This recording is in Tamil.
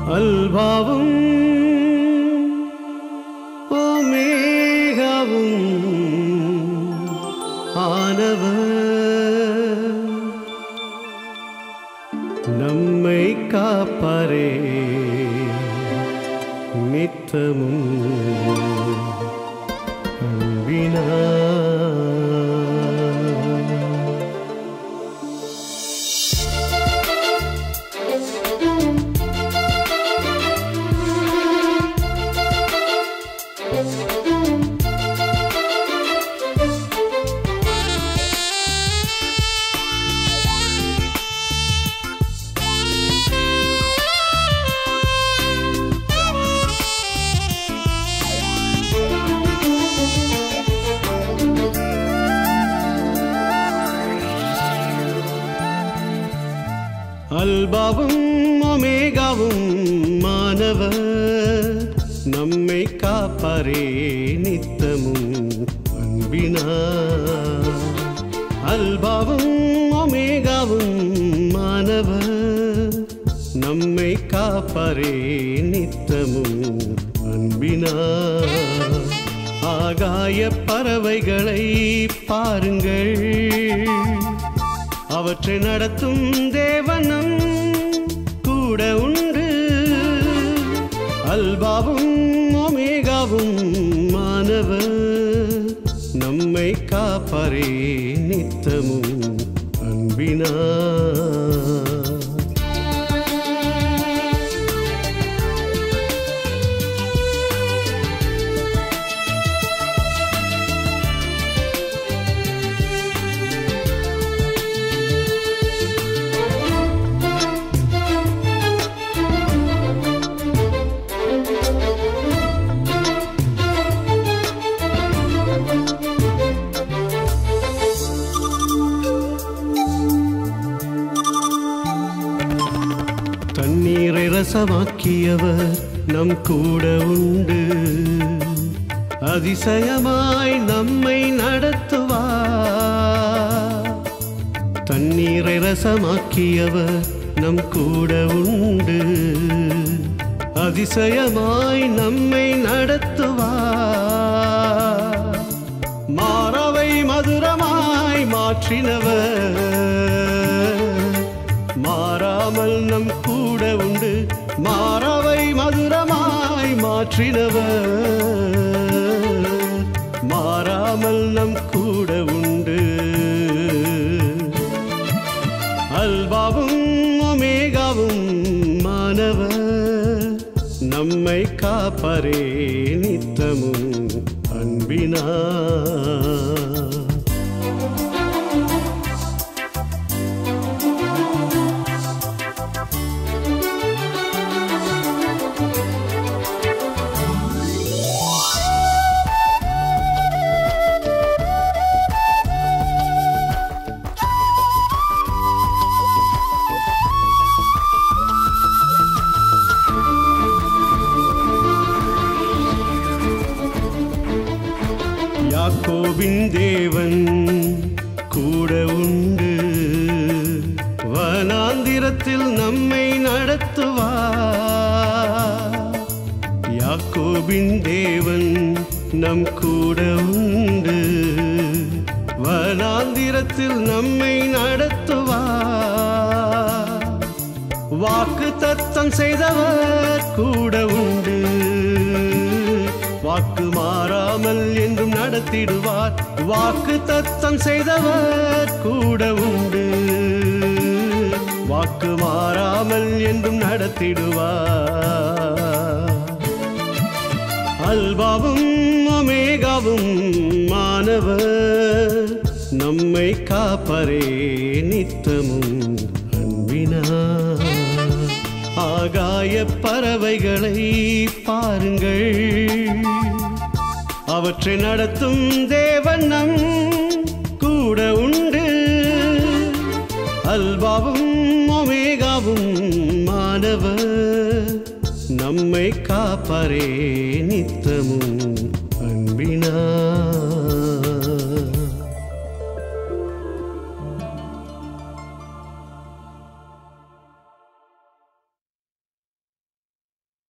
அல்பாவும் ஓமேகாவும் ஆனவர் நம்மை காப்பாரே நித்தமும் அன்பினார் அல்பாவும் ஒமேகாவும் மாணவர் நம்மை காப்பாரே நித்தமும் அன்பினார் அல்பாவும் ஒமேகாவும் மாணவர் நம்மை காப்பாரே நித்தமும் அன்பினார் ஆகாய பறவைகளை பாருங்கள் அவற்றை நடத்தும் தேவனம் கூட உண்டு அல்பாவும் ஒமேகாவும் மாணவர் நம்மை காப்பாரே நித்தமும் அன்பினார் தண்ணீரை ரசமாக்கியவர் நம் கூட உண்டு அதிசயமாய் நம்மை நடத்துவார் தண்ணீரை ரசமாக்கியவர் நம் கூட உண்டு அதிசயமாய் நம்மை நடத்துவார் மாறவை மதுரமாய் மாற்றினவர் மாறாமல் நம் கூட உண்டு மாறவை மதுரமாய் மாற்றினவர் மாறாமல் நம் கூட உண்டு அல்பாவும் ஒமேகாவும் மாணவர் நம்மை காப்பரே நித்தமும் அன்பினார் யாக்கோபின் தேவன் கூட உண்டு வனாந்திரத்தில் நம்மை நடத்துவார் யாக்கோபின் தேவன் நம் கூட உண்டு வனாந்திரத்தில் நம்மை நடத்துவார் வாக்கு தத்தம் செய்தவர் கூட உண்டு வாக்கு மாறாமல் என்றும் நடத்திடுவார் வாக்கு தத்தம் செய்தவர் கூட உண்டு வாக்கு மாறாமல் என்றும் நடத்திடுவார் அல்பாவும் ஒமேகாவும் மாணவர் நம்மை காப்பரே நித்தமும் அன்பினார் ஆகாய பறவைகளை பாருங்கள் அவற்றை நடத்தும் தேவன் நம் கூட உண்டு அல்பாவும் ஒமேகாவும் மாணவர் நம்மை காப்பாரே நித்தமும் அன்பினார்